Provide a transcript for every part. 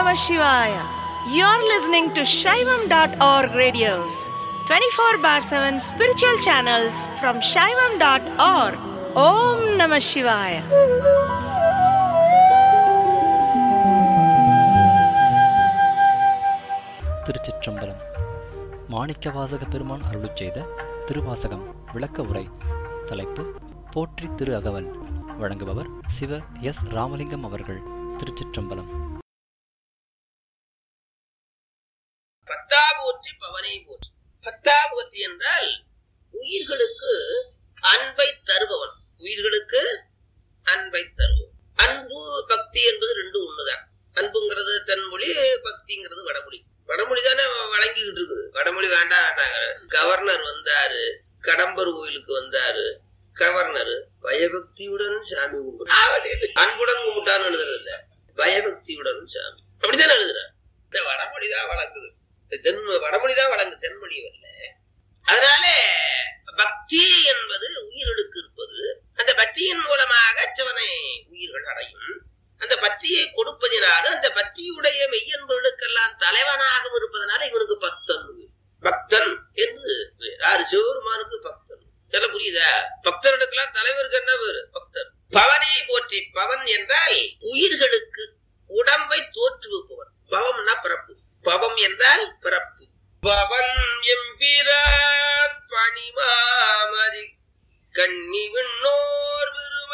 Namah Shivaya. You're listening to Shaivam.org radios, 24 bar 7 spiritual channels from Shaivam.org. Om Namah Shivaya. திருச்சிற்றம்பலம் மாணிக்கவாசக பெருமான் அருளுச் செய்த திருவாசகம் விளக்க உரை தலைப்பு போற்றி திரு அகவல் வழங்குபவர் சிவ எஸ் ராமலிங்கம் அவர்கள் திருச்சிற்றம்பலம் பத்தா போற்றி பவனை போற்றி பத்தா போற்றி என்றால் உயிர்களுக்கு அன்பை தருபவன் உயிர்களுக்கு அன்பை தருபவன் அன்பு பக்தி என்பது ரெண்டு ஒண்ணுதான் அன்புங்கிறது தென்மொழி பக்திங்கிறது வடமொழி வடமொழி தானே வழங்கிக்கிட்டு இருக்குது வடமொழி வேண்டாம் வேண்டாங்க கவர்னர் வந்தாரு கடம்பர் கோயிலுக்கு வந்தாரு கவர்னர் பயபக்தியுடன் சாமி கும்பிட்டு அப்படின்னு அன்புடன் கும்பிட்டான்னு எழுதுறது இல்ல பயபக்தியுடன் சாமி அப்படித்தானே எழுதுற இந்த வடமொழி தான் வழங்குது தென் வடமொழி தான் வழங்கு தென்மொழி வரல அதனால பக்தி என்பது உயிர்களுக்கு இருப்பது அந்த பக்தியின் மூலமாக சிவனை உயிர்கள் அடையும் அந்த பக்தியை கொடுப்பதினால அந்த பக்தியுடைய மெய்யன்பர்களுக்கெல்லாம் தலைவனாகவும் இருப்பதனால இவனுக்கு பக்தன் பக்தன் என்று பேர். யாரு சிவபெருமானுக்கு பக்தன் எல்லாம் புரியுதா பக்தர்களுக்கெல்லாம் தலைவருக்கு என்ன பேரு பக்தன் பவனை போற்றி பவன் என்றால் உயிர்களுக்கு உடம்பை தோற்றுவிப்பவன் பவம்னா பிறப்பு பவம் என்றால் பிறப்பு பவன் எம்பிரான் பணிமாமதி கண்ணி விண்ணோர்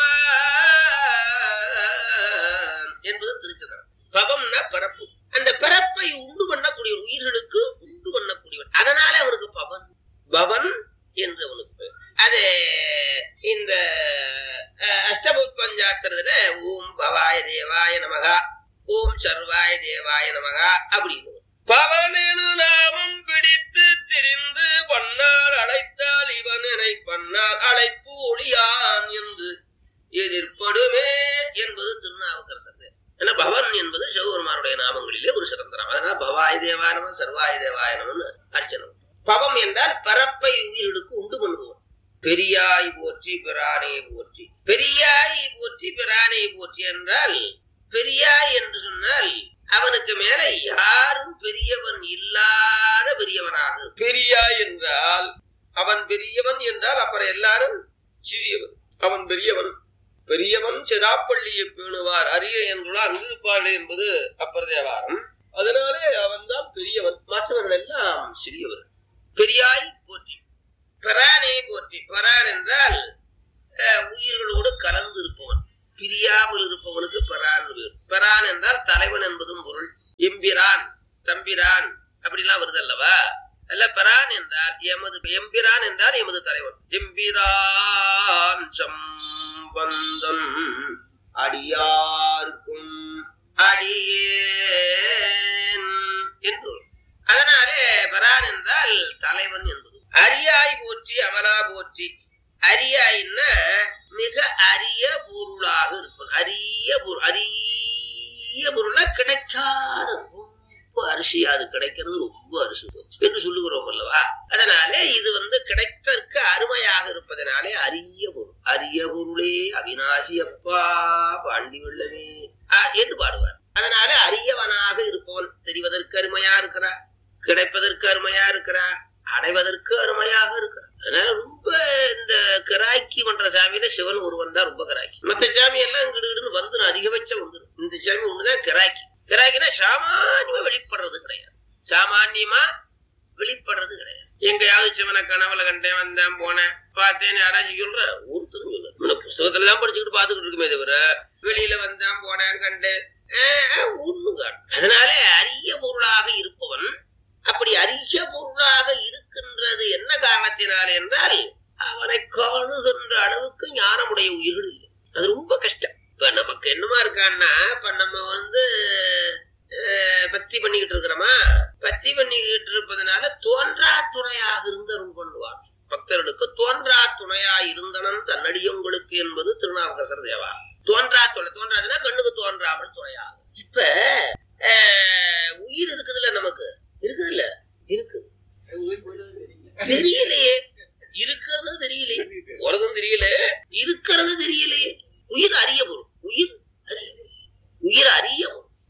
விருவான் என்பது திருச்சதம் பவம்னா பிறப்பு அந்த பிறப்பை உண்டு பண்ணக்கூடிய உயிர்களுக்கு உண்டு பண்ணக்கூடியவன் அதனால அவருக்கு பவன் பவன் என்று அவனுக்கு பேர். அது இந்த அஹ், அஷ்டபுத்பஞ்சாத்திரத்துல ஓம் பவாய தேவாய நமகா ஓம் சர்வாய தேவாய நமகா அப்படின்னு பவனெனு நாமம் பிடித்து திரிந்து பண்ணால் அழைத்தால் இவனனை பண்ணால் அழைப்பு ஒளியான் என்று எதிர்ப்படுமே என்பது திருநாவுக்கரசர் ஏன்னா பவன் என்பது சிவபெருமானுடைய நாமங்களிலே ஒரு சிறந்த நாமம் அதனால பவாய தேவாயனம் சர்வாய தேவாயனம்னு அர்ச்சனம் பவம் என்றால் பரப்பை உயிர்களுக்கு உண்டு பண்ணுவோம் பெரியாய் போற்றி பிரானே போற்றி பெரியாய் போற்றி பிரானே போற்றி என்றால் பெரியாய் என்று சொன்னால் அவனுக்கு மேல யாரும் பெரியவன் இல்லாத பெரியவனாக இரு- பெரியாய் என்றால் அவன் பெரியவன் என்றால் அப்புறம் எல்லாரும் சிறியவன் அவன் பெரியவன் பெரியவன் சிராப்பள்ளியை பேணுவார் அரிய என்றுள்ள அங்கிருப்பாள் என்பது அப்பர் தேவாரம் அதனாலே அவன்தான் பெரியவன் மற்றவர்கள் எல்லாம் சிறியவர் பெரியாய் போற்றி பெறானே போற்றி பெறான் என்றால் அஹ், உயிர்களோடு கலந்து இருப்பவன் பிரியாமல் இருப்பவனுக்கு பெறான் பேர் பெறான் என்றால் தலைவன் என்பதும் பொருள் எம்பிரான் தம்பிரான் அப்படிலாம் வருது அல்லவா அல்ல பெறான் என்றால் எமது எம்பிரான் என்றால் எமது தலைவன் எம்பிரான் சம்பந்தன் அடியார்க்கும் அடியேன் என்று வரும். அதனாலே பெறான் என்றால் தலைவன் என்பது அரியாய் போற்றி அமலா போற்றி அரியாயின்னா மிக அரிய பொருளாக இருக்கும் அரிய பொருள் அரிய பொருளா கிடைக்காத ரொம்ப அரிசியா அது கிடைக்கிறது ரொம்ப அரிசி என்று சொல்லுகிறோம் அல்லவா அதனாலே இது வந்து கிடைத்தற்கு அருமையாக இருப்பதனாலே அரிய பொருள் அரிய பொருளே அவிநாசி அப்பா பாண்டி வெள்ளமே ஆ, என்று பாடுவார் அதனால அரியவனாக இருப்பவன் தெரிவதற்கு அருமையா இருக்கிறா கிடைப்பதற்கு அருமையா இருக்கிறா அடைவதற்கு அருமையாக இருக்கிறா அதனால ரொம்ப இந்த கிராக்கி பண்ற சாமியில சிவன் ஒருவன் தான் ரொம்ப கிராக்கி மத்த சாமி எல்லாம் கிடுகிடுன்னு வந்துடும் அதிகபட்சம் வந்துடும் இந்த சாமி ஒண்ணுதான் கிராக்கி கிராக்கினா சாமானியமா வெளிப்படுறது கிடையாது சாமானியமா வெளிப்படுறது கிடையாது எங்கேயாவது சிவனை கனவுல கண்டேன் வந்தேன் போனேன் பார்த்தேன்னு யாராச்சும் சொல்ற ஒருத்தரும் சொல்ல நம்ம புஸ்தகத்துல தான் படிச்சுக்கிட்டு பாத்துக்கிட்டு இருக்குமே தவிர வெளியில வந்தேன் போனேன் கண்டேன் ஒண்ணும் காணும் அதனால அரிய பொருளாக இருப்பவன் அப்படி அரிய பொருளாக இருக்கின்றது என்ன காரணத்தினால் என்றால் அவனை காணுகின்ற அளவுக்கு ஞானமுடைய உயிர்கள் இல்லை அது ரொம்ப கஷ்டம் இப்ப நமக்கு என்னமா இருக்கான்னா இப்ப நம்ம வந்து அஹ், பக்தி பண்ணிக்கிட்டு இருக்கிறோமா பக்தி பண்ணிக்கிட்டு இருப்பதனால தோன்றா துணையாக இருந்து அருள் பண்ணுவார் பக்தர்களுக்கு தோன்றா துணையா இருந்தனன் தன்னடியவங்களுக்கு என்பது திருநாவுக்கரசர் தேவா தோன்றா துணை தோன்றாதுன்னா கண்ணுக்கு தோன்றாமல் துணையாகும் இப்ப அஹ், உயிர் இருக்குதுல்ல நமக்கு இருக்குதுல்ல இருக்கு தெரியலையே இருக்கிறது தெரியலையே உலகம் தெரியல இருக்கிறது தெரியலையே உயிர் அறிய பொருள் உயிர் அறிய பொருள். உயிர் அறிய பொருள்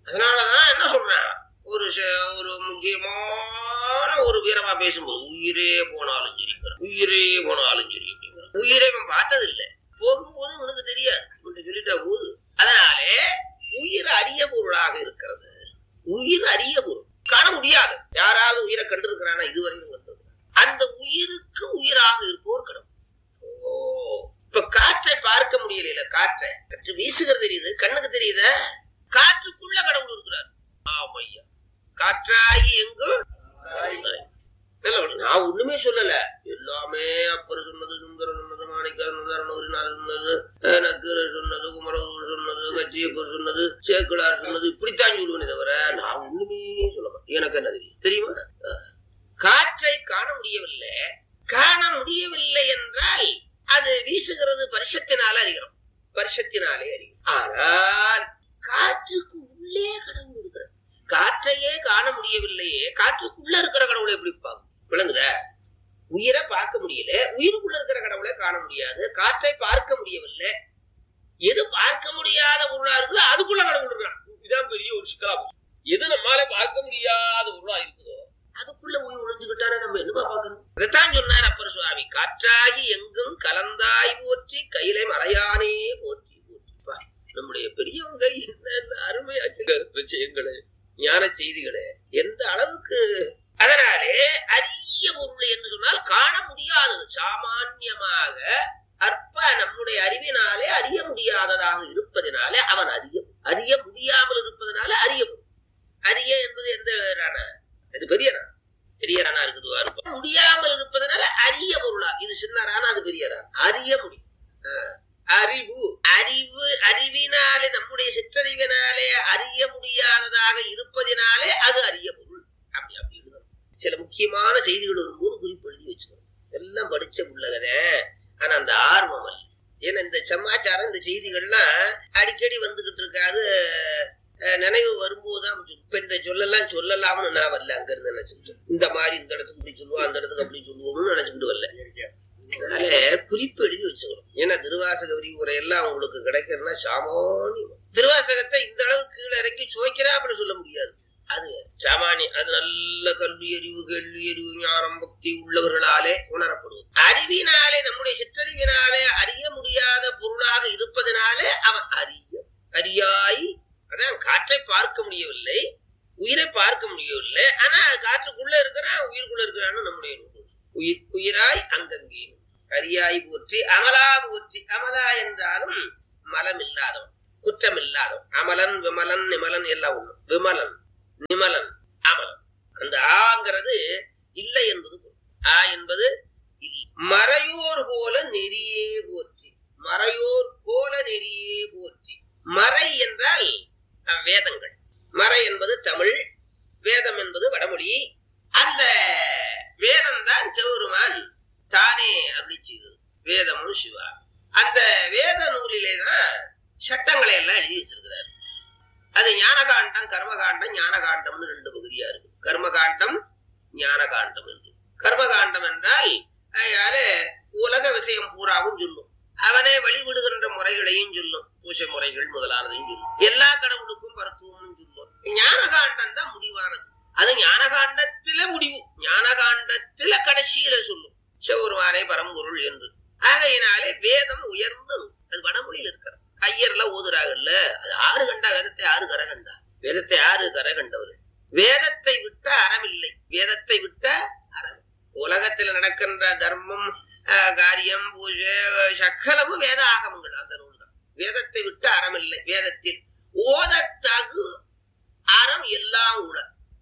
அதனாலதான் என்ன சொல்றேன் ஒரு ச- ஒரு முக்கியமான ஒரு வீரமா பேசும்போது உயிரே போனாலும் சரி உயிரே போனாலும் சரி அப்படிங்கிறான். உயிரை இவன் பார்த்தது இல்ல போகும்போது உனக்கு தெரியாது இவன்கிட்ட சொல்லிட்டா போகுது அதனாலே உயிர் அரிய பொருளாக இருக்கிறது உயிர் அரிய பொருள் காண முடியாது யாராவது உயிரை கண்டிருக்கிறானா இதுவரைக்கும் கண்டிருக்கிறான் அந்த உயிருக்கு உயிராக இருப்போர் கடவுள் ஓ இப்ப காற்றை பார்க்க முடியல காற்றை காற்று வீசுகிறது தெரியுது கண்ணுக்கு தெரியுதா காற்றுக்குள்ள கடவுள் இருக்கிறார் ஆமையா காற்றாகி எங்கும் கலந்தாய். நல்ல வழி. நான் ஒண்ணுமே சொல்லல எல்லாமே அப்பர் சொன்னது சுந்தரம் சொன்னது மாணிக்கர் சொன்னது அருணகிரிநாதர் சொன்னது அஹ், நக்கீரர் சொன்னது குமரகுரு சொன்னது கச்சியப்பர் சொன்னது சேக்கிழார் சொன்னது இப்படித்தான் சொல்லுவேனே தவிர நான் ஒண்ணுமே சொல்ல மாட்டேன் எனக்கு என்ன தெரியும் தெரியுமா அஹ். காற்றை காண முடியவில்லை காண முடியவில்லை என்றால் அது வீசுகிறது பரிசத்தினால அறிகிறோம் பரிசத்தினாலே அறிகிறோம் ஆனால் காற்றுக்கு உள்ளே கடவுள் இருக்கிறார் காற்றையே காண முடியவில்லையே காற்றுக்குள்ள இருக்கிற கடவுளை எப்படி பார்க்கும் விளங்குதா உயிரை பார்க்க முடியல உயிருக்குள்ள இருக்கிற கடவுளை காண முடியாது காற்றை பார்க்க முடியவில்லை எது பார்க்க முடியாத பொருளா இருக்குதோ அதுக்குள்ள கடவுள் இருக்கான் இதுதான் பெரிய ஒரு சிக்கலா போச்சு. எது நம்மால பார்க்க முடியாத பொருளா இருக்குதோ அதுக்குள்ள உயிர் ஒளிஞ்சுக்கிட்டானே நம்ம என்னமா பார்க்கணும் இதைத்தான் சொன்னார் அப்பர் சுவாமி காற்றாகி எங்கும் கலந்தாய் போற்றி கையிலை மலையானே போற்றி போற்றி பா, நம்முடைய பெரியவங்க என்ன அருமையா சொல்றாரு விஷயங்களே ஞான செய்திகளே எந்த அளவுக்கு அதனாலே அரிய பொருள் என்று சொன்னால் காண முடியாதது சாமான்யமாக அற்ப நம்முடைய அறிவினாலே அறிய முடியாததாக இருப்பதினாலே அவன் அறிய அறிய முடியாமல் இருப்பதனால அறிய பொருள். அரிய என்பது எந்த ரானா இது பெரிய ரானா பெரிய ரானா இருக்குதுவா இருக்கும் முடியாமல் இருப்பதனால அரிய பொருளா இது சின்ன ரானா அது பெரிய ரானா அறிய முடியும் ஆஹ். அறிவு அறிவு அறிவினாலே நம்முடைய சிற்றறிவினாலே அறிய முடியாததாக இருப்பதினாலே அது அறிய பொருள் அப்படி அப்படி எழுதணும் சில முக்கியமான செய்திகள் வரும்போது குறிப்பு எழுதி வச்சுக்கணும் எல்லாம் படிச்ச உள்ளகதே ஆனா அந்த ஆர்வம் அல்ல ஏன்னா இந்த சமாச்சாரம் இந்த செய்திகள்லாம் அடிக்கடி வந்துகிட்டு இருக்காது அஹ், நினைவு வரும்போதுதான் இப்ப இந்த சொல்லலாம் சொல்லலாம்னு நான் வரல அங்க இருந்து நினைச்சுட்டு இந்த மாதிரி இந்த இடத்துக்கு இப்படி சொல்லுவோம் அந்த இடத்துக்கு அப்படி சொல்லுவோம்னு நினைச்சுட்டு வரல அதனால குறிப்பு எழுதி வச்சுக்கணும் ஏன்னா திருவாசக விரிவுரை எல்லாம் உங்களுக்கு கிடைக்கிறதுனா சாமானியம் திருவாசகத்தை இந்த அளவுக்கு கீழே இறக்கி சுவைக்கிறா அப்படி சொல்ல முடியாது அது வேற. சாமானியம் அது நல்ல கல்வி அறிவு கேள்வி அறிவு ஞானம் பக்தி உள்ளவர்களாலே உணரப்படுவது அறிவினாலே நம்முடைய சிற்றறிவினாலே அறிய முடியாத பொருளாக இருப்பதனாலே அவன் அறிய அறியாய் அதான் காற்றை பார்க்க முடியவில்லை உயிரை பார்க்க முடியவில்லை ஆனா காற்றுக்குள்ள இருக்கிறான் உயிருக்குள்ள இருக்கிறான்னு நம்முடைய நூல். உயிர் உயிராய் அங்கங்கே அரியாய் போற்றி அமலா போற்றி அமலா என்றாலும் மலம் இல்லாதவன் குற்றம் இல்லாதவன் அமலன் விமலன் நிமலன் எல்லாம் ஒண்ணு விமலன் நிமலன் அமலன் அந்த ஆங்கிறது இல்லை என்பது பொருள். ஆ என்பது இல்லை மறையோர் போல நெறியே போற்றி மறையோர் போல நெறியே போற்றி மறை என்றால் அஹ், வேதங்கள் மறை என்பது தமிழ் வேதம் என்பது வடமொழி அந்த வேதம் தான் சிவருமான் தானே அருளி செய்தது வேதமும் சிவா அந்த வேத நூலிலே தான் சட்டங்களை எல்லாம் எழுதி வச்சிருக்கிறார் அது ஞானகாண்டம் கர்மகாண்டம் ஞானகாண்டம்னு ரெண்டு பகுதியா இருக்கு கர்மகாண்டம் ஞானகாண்டம் என்று கர்மகாண்டம் என்றால் அதாவது உலக விஷயம் பூராவும் சொல்லும் அவனே வழிவிடுகின்ற முறைகளையும் சொல்லும் பூஜை முறைகள் முதலானதையும் சொல்லும் எல்லா கடவுளுக்கும் மருத்துவமும் சொல்லும் ஞானகாண்டம் தான் முடிவானது அது ஞானகாண்டத்தில முடிவு ஞானகாண்டத்தில கடைசியில சொல்லும் சிவருமானே பரம்பொருள் என்று ஆகையினாலே வேதம் உயர்ந்தது அது வடமொழியில் இருக்கிறது ஐயர்ல ஓதுறாங்கல்ல அது ஆறு கண்டா வேதத்தை ஆறு கரை கண்டா வேதத்தை ஆறு கரை கண்டவர்கள் வேதத்தை விட்ட அறமில்லை வேதத்தை விட்ட அறம் உலகத்தில் நடக்கின்ற தர்மம் ஆஹ், காரியம் பூஜை சகலமும் வேத ஆகமங்கள் அந்த நூல் தான் வேதத்தை விட்டு அறமில்லை வேதத்தில் ஓதத்தகு அறம் எல்லாம் உள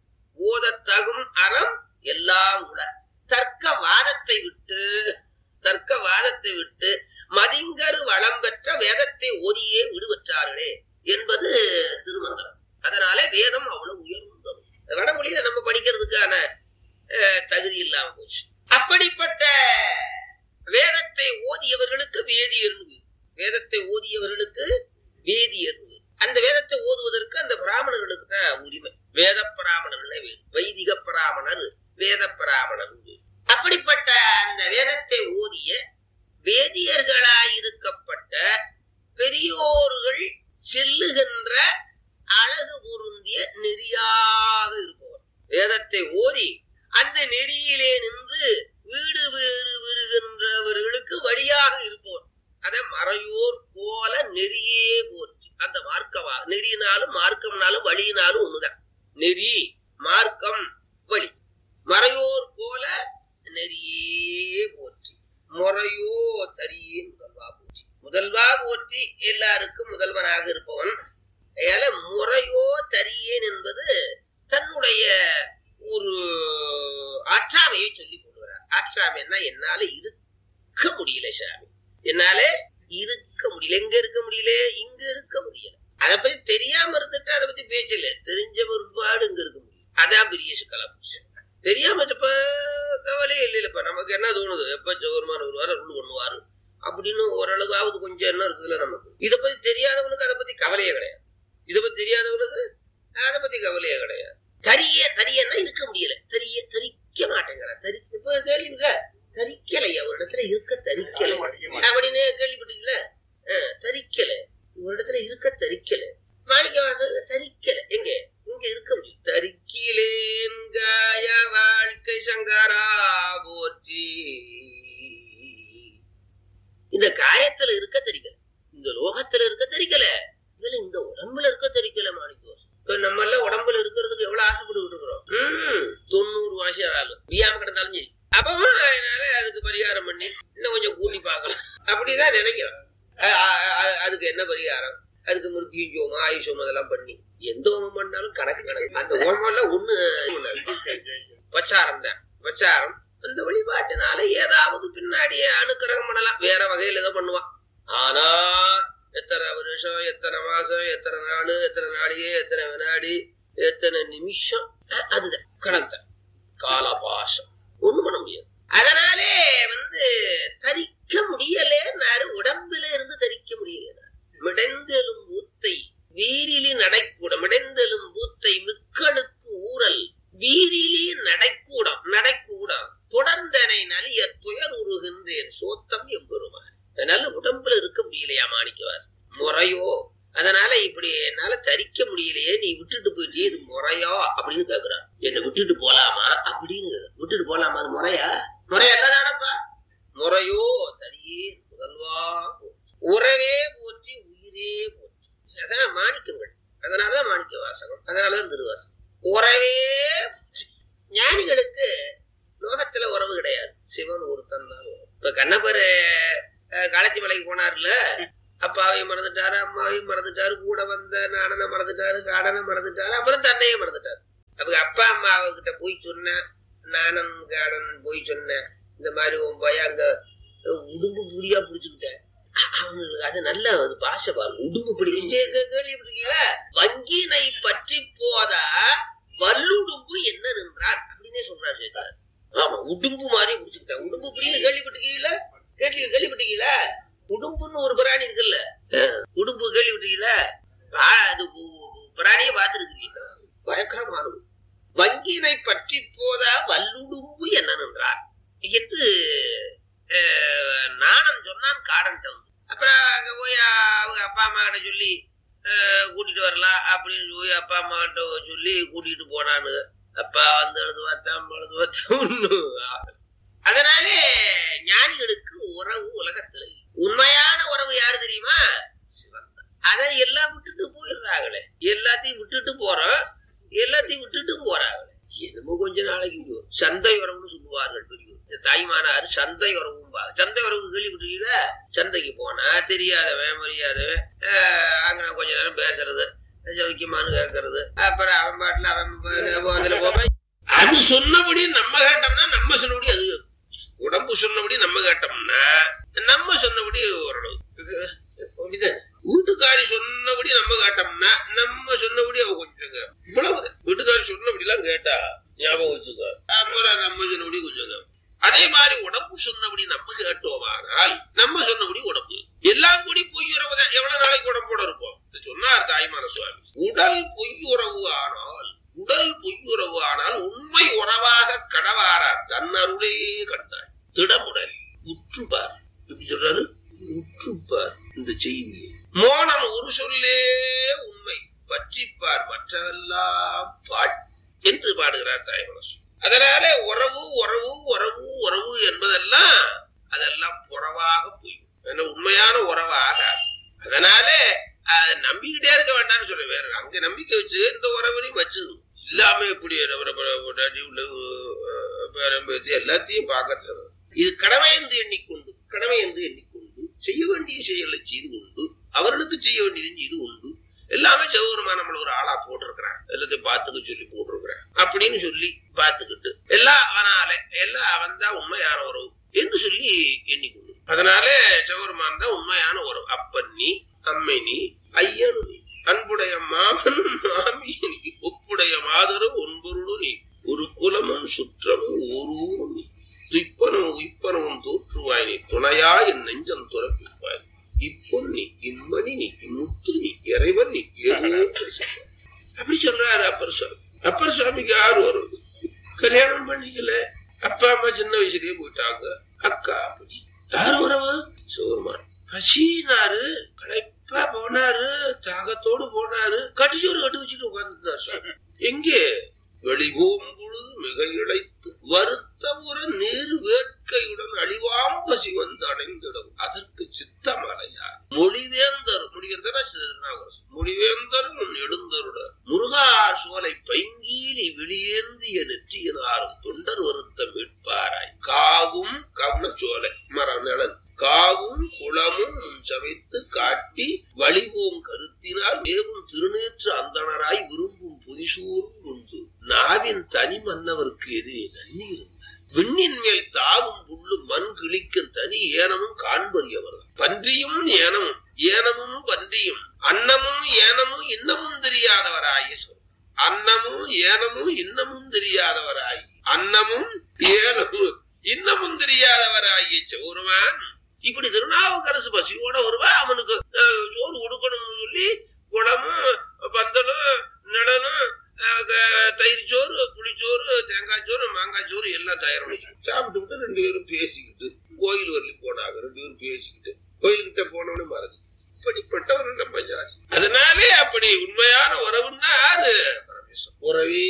ஓதத்தகும் அறம் எல்லாம் உள தர்க்க வாதத்தை விட்டு தர்க்க வாதத்தை விட்டு மதிங்கரு வளம் பெற்ற வேதத்தை ஓதியே விடுபற்றார்களே என்பது திருமந்திரம் அதனால வேதம் அவ்வளவு உயர்ந்தது வடமொழியில நம்ம படிக்கிறதுக்கான அஹ், தகுதி இல்லாம போச்சு அப்படிப்பட்ட வேதத்தை ஓதியவர்களுக்கு வேதியர் வேதத்தை ஓதியவர்களுக்கு வேதியர் அந்த வேதத்தை ஓதுவதற்கு அந்த பிராமணர்களுக்கு தான் உரிமை வேத பிராமணர்களே வேறு வைதிக பிராமணர் வேத பிராமணர் வேறு. அப்படிப்பட்ட அந்த வேதத்தை ஓதிய வேதியர்களாயிருக்கப்பட்ட பெரியோர்கள் செல்லுகின்ற அழகு பொருந்திய நெறியாக இருப்பவர் வேதத்தை ஓதி அந்த நெறியிலே நின்று வீடு வேறு வருகின்றவர்களுக்கு வழியாக இருப்பவர் அத மறையோர் போல நெறியே போற்றி அந்த மார்க்கமா நெறியினாலும் மார்க்கம்னாலும் வழியினாலும் ஒண்ணுதான் நெறி மார்க்கம் வழி மறையோர் போல நெறியே போற்றி முறையோ தரியே முதல்வா போற்றி முதல்வா போற்றி எல்லாருக்கும் முதல்வனாக இருப்பவன் அதனால முறையோ தரியேன் என்பது தன்னுடைய ஒரு ஆற்றாமையை சொல்லி கொள்கிறார் ஆற்றாமைன்னா என்னால இருக்க முடியல சாமி என்னால இருக்க முடியல எங்க இருக்க முடியல இங்க இருக்க முடியல அதை பத்தி தெரியாம இருந்துட்டு அதை பத்தி பேச்சல தெரிஞ்ச ஒருபாடு இங்க இருக்க முடியும் அதான் பெரிய சிக்கலம் தெரியாம இருப்ப கவலையே இல்லைல்லப்பா நமக்கு என்ன தோணுது எப்ப சௌகரமான வருவாரு ரூல் பண்ணுவாரு அப்படின்னு ஓரளவாவது கொஞ்சம் என்ன இருக்குதுல்ல நமக்கு இதை பத்தி தெரியாதவனுக்கு அதை பத்தி கவலையே கிடையாது இதை பத்தி தெரியாதவனுக்கு அதை பத்தி கவலையே கிடையாது தரிய தரியன்னா இருக்க முடியல தரிய தரிக்க மாட்டேங்கிறான் தரி இப்ப கேள்வி இருக்க தரிக்கலையா ஒரு இடத்துல இருக்க தரிக்கலை அப்படின்னு கேள்விப்பட்டீங்களா அஹ், தரிக்கல ஒரு இடத்துல இருக்க தரிக்கல மாணிக்கவாசகர் தரிக்கல எங்க இங்க இருக்க முடியும் தரிக்கிலேன் காய வாழ்க்கை சங்கரா போற்றி இந்த காயத்துல இருக்க தெரிக்கல இந்த லோகத்துல இருக்க தெரிக்கல இதுல இந்த உடம்புல இருக்க தெரிக்கல மாணிக்கவாசகர் இப்ப நம்ம எல்லாம் உடம்புல இருக்கிறதுக்கு எவ்வளவு ஆசைப்பட்டு இருக்கிறோம் உம் தொண்ணூறு வருஷம் ஆளு வியாம கிடந்தாலும் சரி அப்பவும் அதனால அதுக்கு பரிகாரம் பண்ணி இன்னும் கொஞ்சம் கூட்டி பார்க்கலாம் அப்படிதான் நினைக்கிறேன் அ- அ- அ- அதுக்கு என்ன பரிகாரம் அதுக்கு மிருத்யு ஜோமம் ஆயுஷம் அதெல்லாம் பண்ணி எந்த ஹோமம் பண்ணாலும் கணக்கு கணக்கு அந்த ஹோமம் எல்லாம் ஒண்ணு வச்சாரம் தான் வச்சாரம் அந்த வழிபாட்டினால ஏதாவது பின்னாடியே அனுக்கிரகம் பண்ணலாம் வேற வகையில ஏதோ பண்ணுவான் ஆனா எத்தனை வருஷம் எத்தனை மாசம் எத்தனை நாள் எத்தனை நாளையே எத்தனை வினாடி எத்தனை நிமிஷம் அ- அதுதான் கணக்கு தான் காலபாசம் ஒண்ணும் பண்ண முடியாது அதனாலே வந்து தரிக்க முடியலேன்னாரு உடம்புல இருந்து தரிக்க முடியல மிடைந்தெலும் பூத்தை வீரிலி நடைக்கூடம் மிடைந்தெலும் பூத்தை மிக்களுக்கு ஊரல் வீரிலி நடைக்கூடம் நடைக்கூடம் தொடர்ந்தனை நலிய துயர் உருகின்றேன் சோத்தம் எம்பெருமான் அதனால உடம்புல இருக்க முடியலையா மாணிக்கவாஸ் முறையோ அதனால இப்படி என்னால தரிக்க முடியலையே நீ விட்டுட்டு போயிட்டியே இது முறையா அப்படின்னு கேக்குறான் என்ன விட்டுட்டு போலாமா அப்படின்னு கேக்குறான். விட்டுட்டு போலாமா அது முறையா முறை அல்லதானப்பா முறையோ தரியே முதல்வா உறவே போற்றி உயிரே போற்றி அதான் மாணிக்கங்கள் அதனாலதான் மாணிக்க வாசகம் அதனாலதான் திருவாசகம் உறவே போற்றி ஞானிகளுக்கு லோகத்துல உறவு கிடையாது சிவன் ஒருத்தன் தான் உறவு. இப்ப கண்ணப்பரு காலத்தி மலைக்கு போனார்ல அப்பாவையும் மறந்துட்டாரு அம்மாவையும் மறந்துட்டாரு கூட வந்த நாடனை மறந்துட்டாரு காடனை மறந்துட்டாரு அப்புறம் தன்னையே மறந்துட்டாரு அப்ப அப்பா அம்மா கிட்ட போய் சொன்னேன் நானன் காடன் போய் சொன்னேன் இந்த மாதிரி உன் பையன் அங்க உடும்பு புடியா புடிச்சுக்கிட்டேன் அவனுக்கு அது நல்ல அது பாஷை பாருங்க உடும்பு பிடி கேள்விப்பட்டிருக்கீங்களா வங்கினை பற்றி போதா வல்லுடும்பு என்ன நின்றான் அப்படின்னே சொல்றாரு சேகர் ஆமா உடும்பு மாதிரி புடிச்சுக்கிட்டேன் உடும்பு பிடின்னு கேள்விப்பட்டிருக்கீங்களா கேள்வி கேள்விப்பட்டிருக்கீங்களா உடும்புன்னு ஒரு பிராணி இருக்குல்ல அஹ், உடும்பு கேள்விப்பட்டிருக்கீங்களா பா- அது உ- பிராணியை பார்த்திருக்கிறீங்களா பயங்கரமானது வங்கினை பற்றி போதா வல்லுடும்பு என்ன நின்றார் என்று அஹ், நாணன் சொன்னான் காடன் வந்து அப்புறம் அங்க போய் அவங்க அப்பா அம்மா கிட்ட சொல்லி அஹ், கூட்டிட்டு வரலாம் அப்படின்னு போய் அப்பா அம்மா கிட்ட சொல்லி கூட்டிட்டு போனானு அப்பா வந்து எழுது பார்த்தா அம்மா எழுது பார்த்தா ஒண்ணும் ஆகல. அதனாலே ஞானிகளுக்கு உறவு உலகத்துல இல்லை. உண்மையான உறவு யாரு தெரியுமா சிவன் தான். அதை எல்லாம் விட்டுட்டு போயிடுறாங்களே எல்லாத்தையும் விட்டுட்டு போறோம் எல்லாத்தையும் விட்டுட்டு போறாங்களே என்னமோ கொஞ்ச நாளைக்கு போ. சந்தை உறவுன்னு சொல்லுவார்கள் பெரியவர் இந்த தாய்மானார் சந்தை உறவும் சந்தை உறவு கேள்விப்பட்டிருக்கீங்களா சந்தைக்கு போனா தெரியாதவன் மரியாதவன் ஆஹ் அங்க கொஞ்ச நேரம் பேசுறது ஜவிக்குமான்னு கேட்கறது அப்புறம் அவன் பாட்டுல அவன் பா- அதுல போவேன் அது சொன்னபடி நம்ம கேட்டோம்னா நம்ம சொன்னபடி அது கேக்கும். உடம்பு சொன்னபடி நம்ம கேட்டோம்னா நம்ம சொன்னபடி ஓரளவு அப்படிதான். வீட்டுக்காரி சொன்னபடி நம்ம கேட்டோம்னா நம்ம சொன்னபடி அவ கொஞ்சம் கேக்கும். இவ்வளவுதான் வீட்டுக்காரி சொன்னபடி எல்லாம் கேட்டா ஞாபகம் வச்சுக்க அப்புறம் நம்ம சொன்னபடி கொஞ்சம் கேக்கும். அதே மாதிரி உடம்பு சொன்னபடி நம்ம கேட்டோமானால் நம்ம சொன்னபடி உடம்பு எல்லாம் கூடி பொய்யுறவுதான் எவ்வளவு நாளைக்கு உடம்போட இருப்போம் இது சொன்னார் தாய்மான சுவாமி உடல் பொய்யுறவு ஆனால் உடல் பொய்யுறவு ஆனால் உண்மை உறவாக கடவாரார் தன்னருளே கண்டார் திடமுடல் உற்றுப்பார் எப்படி சொல்றாரு உற்றுப்பார் இந்த செய்தி மோனன் ஒரு சொல்லே உண்மை பற்றிப்பார் மற்றவரை உறவெல்லாம் பாழ் என்று பாடுகிறார் தாய்மனசு அதனாலே உறவு உறவு உறவு உறவு என்பதெல்லாம் அதெல்லாம் புறவாக போய் ஏன்னா உண்மையான உறவாக அதனாலே அதை நம்பிக்கிட்டே இருக்க வேண்டாம்னு சொல்ல வேற அங்க நம்பிக்கை வச்சு இந்த உறவுலையும் வச்சு இல்லாம இப்படி ரவர பர- பொண்டாட்டி உள்ள, அஹ், பேரன் பேத்தி எல்லாத்தையும் பார்க்கறது இது கடமை என்று எண்ணிக்கொண்டு கடமை என்று எண்ணிக்கொண்டு செய்ய வேண்டிய செயலை செய்து கொண்டு அவர்களுக்கு செய்ய வேண்டியது செய்து கொண்டு எல்லாமே சிவபெருமா நம்மள ஒரு ஆளா போட்டிருக்கிறான் எல்லாத்தையும் பார்த்துக்க சொல்லி போட்டிருக்கிறான் அப்படின்னு சொல்லி பார்த்துக்கிட்டு எல்லாம் அவனால எல்லாம் அவன் தான் உண்மையான உறவு என்று சொல்லி எண்ணிக்கொண்டு அதனால சிவபெருமான் தான் உண்மையான உறவு அப்பன் நீ அம்மை நீ ஐயனு நீ அன்புடைய மாமன் மாமி நீ ஒப்புடைய மாதரும் ஒன்பொருளும் நீ ஒரு குலமும் சுற்றமும் ஒருவரும் நீ துய்ப்பனும் உய்ப்பனவும் தோற்றுவாய் நீ துணையா என் நெஞ்சம் துறப்பிப்பாய் இப்பொன்னி இம்மணி நீ இம்முத்து நீ இறைவன் நீ ஏதோ பேசுவாய். அப்படி சொல்றாரு அப்பர் சுவாமி அப்பர் சுவாமிக்கு யாரு வரும் கல்யாணம் பண்ணிக்கல அப்பா அம்மா சின்ன வயசுலயே போயிட்டாங்க அக்கா அப்படி யாரு உறவு சிவருமான் பசினாரு களைப்பா போனாரு தாகத்தோடு போனாரு கட்டிச்சோறு கட்டி வச்சுட்டு உட்கார்ந்துருந்தார் சுவாமி எங்கே வெளிபோம் பொழுது மிக இழைத்து வருத்தமுற நீர் வேட்கையுடன் அழிவாம் பசி வந்து அடைந்திடும் அதற்கு சித்தமலையா மொழிவேந்தர் மொழிவேந்தர் மொழிவேந்தர் உன் எழுந்தருட முருகா சோலை பைங்கீலி வெளியேந்திய நெற்றியினாரும் தொண்டர் வருத்தம் மீட்பாராய் காவும் கவன சோலை மர நிழல் காவும் குளமும் உன் சமைத்து காட்டி வழிபோம் கருத்தினால் மேவும் திருநேற்று அந்தணராய் விரும்பும் புதிசூரும் உண்டு நாவின் தனி மன்னவர்க்கு எது நன்னி இருந்தார் விண்ணின் மேல் தாவும் புல்லு மண் கிழிக்கும் தனி ஏனமும் காண்பறியவர் பன்றியும் ஏனமும் ஏனமும் பன்றியும் அன்னமும் ஏனமும் இன்னமும் தெரியாதவராய சொல் அன்னமும் ஏனமும் இன்னமும் தெரியாதவராய் அன்னமும் ஏனமும் இன்னமும் தெரியாதவராகிய சௌரவான் இப்படி திருநாவுக்கரசு பசியோட வருவா அவனுக்கு அஹ், சோறு கொடுக்கணும்னு சொல்லி குளமும் பந்தலும் நிழலும் அஹ், க- தயிர் சோறு புளிச்சோறு தேங்காய் சோறு மாங்காய் சோறு எல்லாம் தயார் பண்ணி சாப்பிட்டு விட்டு ரெண்டு பேரும் பேசிக்கிட்டு கோயில் வரலி போனாங்க ரெண்டு பேரும் பேசிக்கிட்டு கோயில்கிட்ட போனவனு மறந்து இப்படிப்பட்டவன் நம்ம ஜாதி அதனாலே அப்படி உண்மையான உறவுன்னா யாரு பரமேஸ்வரன். உறவே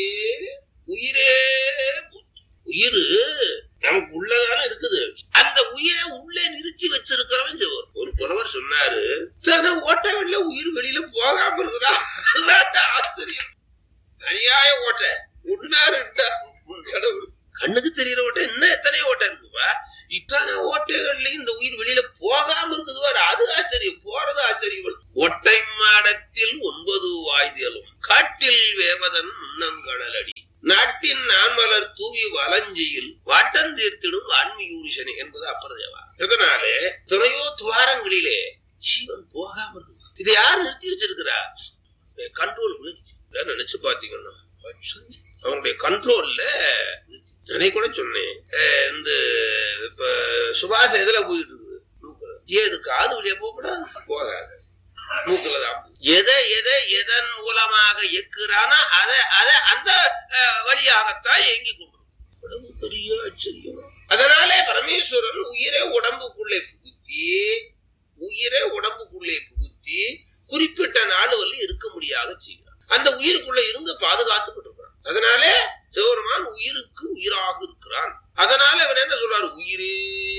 உயிரே மூச்சு. உயிர் நமக்கு உள்ளதான இருக்குது அந்த உயிரை உள்ளே நிறுத்தி வச்சிருக்கிறவன் சிவன் ஒரு புலவர் சொன்னாரு தன ஓட்டங்கள்ல உயிர் வெளியில போகாம இருக்குதா அதுதான் ஆச்சரியம் அநியாய ஓட்டை ஒன்னா ரெண்டா கடவுள் கண்ணுக்கு தெரியற ஓட்டை இன்னும் எத்தனை ஓட்டை இருக்குப்பா இத்தனை ஓட்டைகள்லயும் இந்த உயிர் வெளியில போகாம இருக்குது பாரு, அது ஆச்சரியம் போறது ஆச்சரியம் ஒட்டை மாடத்தில் ஒன்பது வாய்தலும் காட்டில் வேவதன் முன்னங்கடலடி நாட்டின் நான்மலர் தூவி வலஞ்சியில் வாட்டம் தீர்த்திடும் ஆன்மீயூரிசனே என்பது அப்பரதேவா இதனாலே துணையோ துவாரங்களிலே சிவன் போகாம இருக்கு இதை யார் நிறுத்தி வச்சிருக்கிறா கண்ட்ரோல் நினைச்சு பாத்தீங்கன்னா அவனுடைய கண்ட்ரோல்ல நான் கூட சொன்னேன் அஹ் இந்த இப்ப சுபாஷ எதுல போயிட்டு இருக்குது மூக்குல. ஏது காது வழியா போகக்கூடாது போகாது மூக்குல தான் எதை எதை எதன் மூலமாக எக்குறானோ அதை அதை அந்த அஹ், வழியாகத்தான் இயங்கி கொண்டு உடம்பு பெரிய ஆச்சரியம் அதனாலே பரமேஸ்வரன் உயிரை உடம்புக்குள்ளே புகுத்தி உயிரை உடம்புக்குள்ளே புகுத்தி குறிப்பிட்ட நாள் வரலும் இருக்க முடியாத செய்கிறான் அந்த உயிருக்குள்ள இருந்து பாதுகாத்துக்கிட்டு இருக்கிறான் அதனாலே சிவபெருமான் உயிருக்கு உயிராக இருக்கிறான் அதனால அவன் என்ன சொல்றாரு உயிரே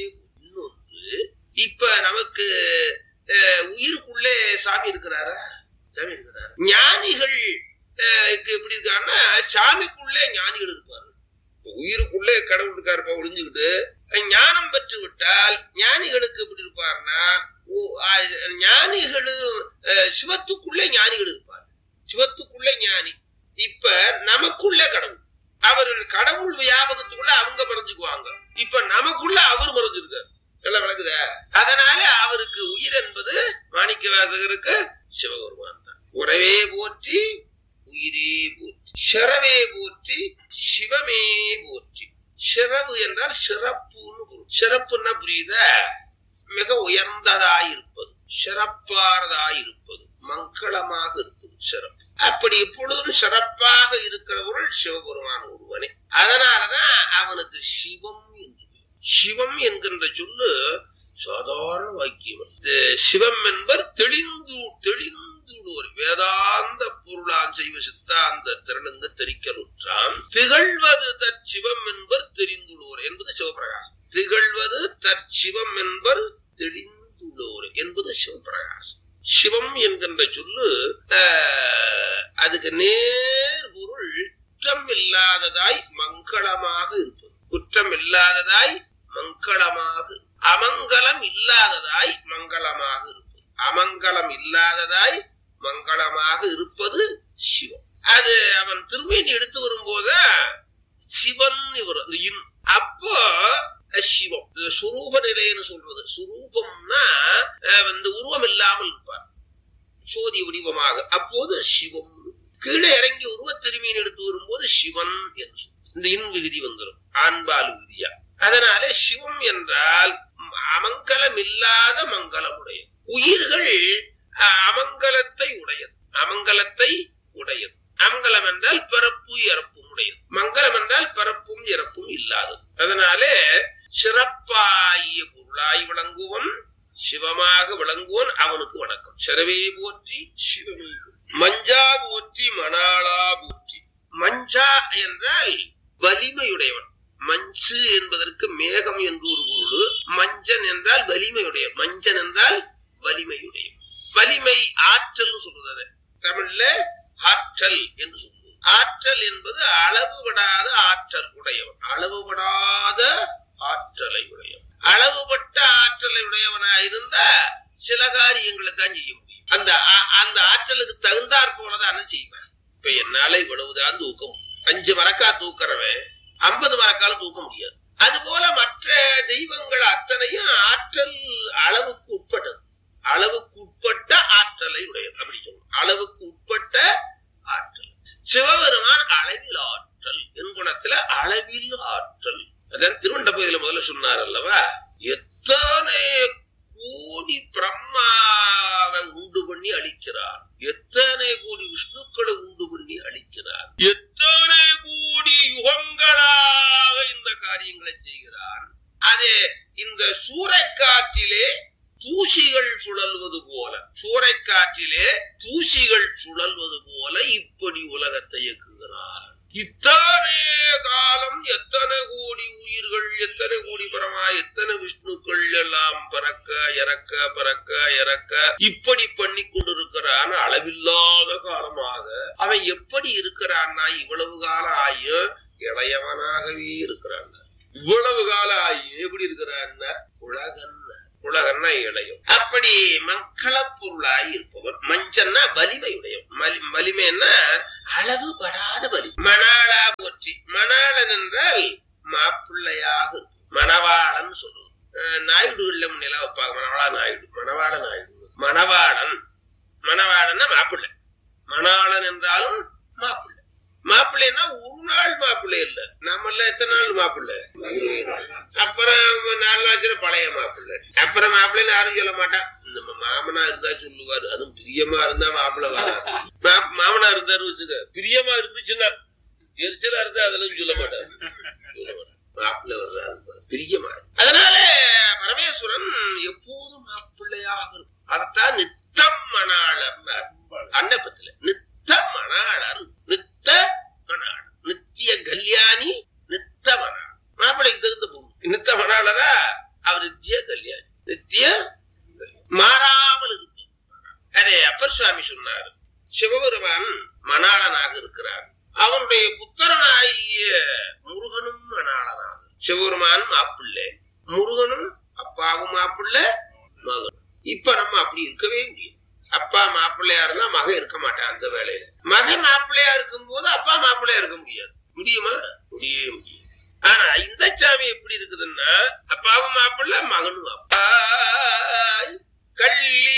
இன்னொன்று இப்ப நமக்கு அஹ், உயிருக்குள்ளே சாமி இருக்கிறாரா சாமி இருக்கிறாரா ஞானிகள் அஹ், இங்க எப்படி இருக்காருன்னா சாமிக்குள்ளே ஞானிகள் இருப்பாரு உயிருக்குள்ளே கடவுள் இருக்காருப்பா ஒளிஞ்சுக்கிட்டு அஹ், ஞானம் பெற்று விட்டால் ஞானிகளுக்கு எப்படி இருப்பாருன்னா ஓ- ஆ- ஞானிகளும் அஹ், சிவத்துக்குள்ளே ஞானிகள் இருப்பார் சிவத்துக்குள்ளே ஞானி இப்ப நமக்குள்ள கடவுள் அவர்கள் கடவுள் வியாபகத்துக்குள்ள அவங்க மறைஞ்சுக்குவாங்க இப்ப நமக்குள்ள அவர் மறைஞ்சிருக்காரு எல்லாம் விளக்குதா அதனால அவருக்கு உயிர் என்பது மாணிக்க வாசகருக்கு சிவபெருமான் தான் உறவே போற்றி உயிரே போற்றி சிறவே போற்றி சிவமே போற்றி சிறவு என்றால் சிறப்புன்னு பொருள் சிறப்புன்னா புரியுதா மிக உயர்ந்ததாயிருப்பது சிறப்பானதாயிருப்பது மங்களமாக இருப்பது சிறப்பு அப்படி எப்பொழுதும் சிறப்பாக இருக்கிற பொருள் சிவபெருமான் ஒருவனே அதனாலதான் அவனுக்கு சிவம் என்று பெயர். சிவம் என்கின்ற சொல்லு சாதாரண வாக்கியம் இது சிவம் என்பர் தெளிந்து தெளிந்த தெரிந்துள்ளோர் வேதாந்த பொருளான் செய்வ சித்தாந்த திறனுங்க தெரிக்கலுற்றாம் திகழ்வது தற்சிவம் என்பர் தெரிந்துள்ளோர் என்பது சிவபிரகாசம் திகழ்வது தற்சிவம் என்பர் தெளிந்துள்ளோர் என்பது சிவபிரகாசம் சிவம் என்கின்ற சொல்லு ஆஹ், அதுக்கு நேர் பொருள் குற்றம் இல்லாததாய் மங்களமாக இருப்பது குற்றம் இல்லாததாய் மங்களமாக அமங்கலம் இல்லாததாய் மங்களமாக இருப்பது அமங்கலம் இல்லாததாய் மங்களமாக இருப்பது சிவம் அது அவன் திருமேனி எடுத்து வரும்போது சிவன் வரும் அந்த இன். அப்போ அஹ், சிவம் இது சுரூப நிலைன்னு சொல்றது சுரூபம்னா அஹ், வந்து உருவம் இல்லாமல் இருப்பார் சோதி வடிவமாக அப்போது சிவம் கீழே இறங்கி உருவ திருமீன் எடுத்து வரும்போது சிவன் என்று சொல்லும். இந்த இன் விகுதி வந்துடும் ஆண்பால் விகுதியா அதனாலே சிவம் என்றால் ம், அமங்கலம் இல்லாத மங்களமுடைய உயிர்கள் அஹ், அமங்கலத்தை உடையது அமங்கலத்தை உடையது அமங்கலம் என்றால் பிறப்பு இறப்பும் உடையது மங்களம் என்றால் பிறப்பும் இறப்பும் இல்லாதது அதனாலே சிறப்பாகிய பொருளாய் விளங்குவன் சிவமாக விளங்குவன் அவனுக்கு வணக்கம் சிறவே போற்றி சிவமே போற்றி. மஞ்சா போற்றி மணாளா போற்றி மஞ்சா என்றால் வலிமையுடையவன் மஞ்சு என்பதற்கு மேகம் என்று ஒரு பொருள் மஞ்சன் என்றால் வலிமையுடைய மஞ்சன் என்றால் வலிமையுடைய வலிமை ஆற்றல் சொல்றது தமிழ்ல ஆற்றல் என்று சொல்லுவோம் ஆற்றல் என்பது அளவுபடாத ஆற்றல் உடையவன் அளவுபடாத ஆற்றலை உடையவன் அளவுபட்ட ஆற்றலை உடையவனா இருந்தா சில காரியங்களை தான் செய்ய முடியும் அந்த ஆ- அந்த ஆற்றலுக்கு தகுந்தாற் போலதான் செய்வேன் இப்ப என்னால இவ்வளவுதான் தூக்க முடியும் அஞ்சு மரக்கா தூக்குறவன் ஐம்பது மரக்கால தூக்க முடியாது அதுபோல மற்ற தெய்வங்கள் அத்தனையும் ஆற்றல் அளவுக்கு உட்பட்டது அளவுக்கு உட்பட்ட ஆற்றலை உடையது அப்படி சொல்லணும் அளவுக்கு உட்பட்ட ஆற்றல் சிவபெருமான் அளவில் ஆற்றல் என் குணத்துல அளவில் ஆற்றல் அதான் திருவண்ட பகுதியில முதல்ல சொன்னார் அல்லவா எத்தனை கோடி பிரம்மாவை உண்டு பண்ணி அழிக்கிறார் எத்தனை கோடி விஷ்ணுக்களை உண்டு பண்ணி அழிக்கிறார் எத்தனை கோடி யுகங்களாக இந்த காரியங்களை செய்கிறார் அதே இந்த சூறைக்காற்றிலே தூசிகள் சுழல்வது போல சூறைக்காற்றிலே தூசிகள் சுழல்வது போல இப்படி உலகத்தை இயக்குகிறார் இத்தனை காலம் எத்தனை கோடி உயிர்கள் எத்தனை கோடி பரமா எத்தனை விஷ்ணுக்கள் எல்லாம் பறக்க இறக்க பறக்க இறக்க இப்படி பண்ணி கொண்டிருக்கிறான் அளவில்லாத காலமாக அவன் எப்படி இருக்கிறான்னா இவ்வளவு காலம் ஆயும் இளையவனாகவே இருக்கிறான் இவ்வளவு காலம் ஆயும் எப்படி இருக்கிறான்னா உலகன் உலகன்னா இளையம் அப்படி மக்கள பொருளாய் இருப்பவன் மஞ்சன்னா வலிமையுடையவன் மலி- வலிமைன்னா அளவுபடாத வலி மணாளா போற்றி மணாளன் என்றால் மாப்பிள்ளையாக இருக்கும். மணவாளன் சொல்லுவோம் அஹ் நாயுடுகள்ல முன்னெல்லாம் வைப்பாங்க மணவாள நாயுடு மணவாள நாயுடு மணவாளன் மணவாளன்னா மாப்பிள்ளை மணாளன் என்றாலும் மாப்பிள்ளை மாப்பிள்ளைன்னா ஒரு நாள் மாப்பிள்ளை இல்ல நம்மள எத்தனை நாள் மாப்பிள்ளை அப்புறம் நாலு நாச்சுல பழைய மாப்பிள்ளை அப்புறம் மாப்பிள்ளைன்னு யாரும் சொல்ல மாட்டான் நம்ம மாமனா இருந்தா சொல்லுவாரு அதுவும் பிரியமா இருந்தா மாப்பிள்ளை வராது மா- மாமனா இருந்தாரு வச்சுக்க பிரியமா இருந்துச்சுன்னா எரிச்சலா இருந்தா அதெல்லாம் சொல்ல மாட்டாரு சொல்ல மாட்டாரு. மாப்பிள்ளை வர்றாரு பாரு, பிரியமா இருக்கு. அதனால பரமேஸ்வரன் எப்போதும் மாப்பிள்ளையாக இருக்கும் அதைத்தான் நித்தம் மணாளர் அன்னப்பத்துல நித்த மணாளர் நித்த மணாளர் நித்திய கல்யாணி நித்த மணாளர் மாப்பிள்ளைக்கு தகுந்த பொருள் நித்த மணாளரா அவர் நித்திய கல்யாணி நித்திய மாறாமல் இருக்கும் அதே அப்பர் சுவாமி சொன்னார் சிவபெருமான் மணாளனாக இருக்கிறார் அவனுடைய புத்திரனாகிய முருகனும் மணாளனாக சிவபெருமான் மாப்பிள்ளை முருகனும் அப்பாவும் மாப்பிள்ளை மகனும் இப்ப நம்ம அப்படி இருக்கவே முடியாது அப்பா மாப்பிள்ளையா இருந்தா மகன் இருக்க மாட்டான் அந்த வேலையில மகன் மாப்பிள்ளையா இருக்கும் போது அப்பா மாப்பிள்ளையா இருக்க முடியாது முடியுமா முடியவே முடியாது ஆனா இந்த சாமி எப்படி இருக்குதுன்னா அப்பாவும் மாப்பிள்ளை மகனும் மாப்பிள்ளை